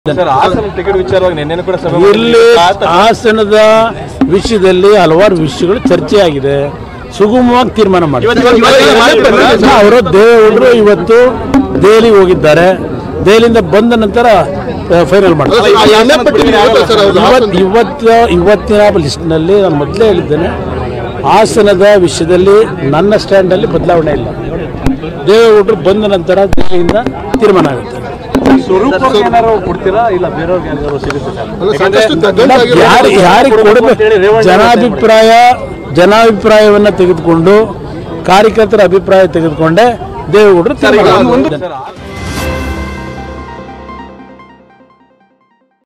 Sir Hassan ticket ವಿಚಾರವಾಗಿ ನಿನ್ನೆ ಕೂಡ ಸಭೆ ಇಲ್ಲಿ ಮಾಡಿದ್ರಿ. ಹಾಸನದ ವಿಷಯದಲ್ಲಿ ಹಲವಾರು ವಿಷಯಗಳು ಚರ್ಚೆ ಆಗಿದೆ ಸುಗಮವಾಗಿ ತೀರ್ಮಾನ ಮಾಡಿ ಅವರು ದೇವೇಗೌಡರು ಇವತ್ತು ದೆಹಲಿಗೆ ಹೋಗಿದ್ದಾರೆ ದೆಹಲಿಯಿಂದ ಬಂದ ನಂತರ ಫೈನಲ್ ಮಾಡ್ತಾರೆ ಇವತ್ತು ಇವತ್ತು ಇವತ್ತಿನ ಲಿಸ್ಟ್ನಲ್ಲಿ ನಾನು ಮೊದಲೇ ಹೇಳಿದ್ದೇನೆ ಹಾಸನದ ವಿಷಯದಲ್ಲಿ ನನ್ನ ಸ್ಟ್ಯಾಂಡಲ್ಲಿ ಬದಲಾವಣೆ ಇಲ್ಲ ದೇವೇಗೌಡರು ಬಂದ ನಂತರ ದೆಹಲಿಯಿಂದ ತೀರ್ಮಾನ ಆಗುತ್ತೆ ಸ್ವರೂಪಕ್ಕೆ ಏನಾದ್ರು ಕೊಡ್ತೀರಾ ಇಲ್ಲ ಬೇರೆಯವ್ರಿಗೆ ಏನಾದ್ರು ಸಿಗುತ್ತೆ ಸರ್ ಯಾರು ಯಾರಿಗೆ ಕೊಡಬೇಕು ಜನಾಭಿಪ್ರಾಯ ಜನಾಭಿಪ್ರಾಯವನ್ನ ತೆಗೆದುಕೊಂಡು ಕಾರ್ಯಕರ್ತರ ಅಭಿಪ್ರಾಯ ತೆಗೆದುಕೊಂಡೇ ದೇವೇಗೌಡರು ತೀರ್ಮಾನ ಒಂದು ಮಾಡ್ತಾರೆ. ಸರ್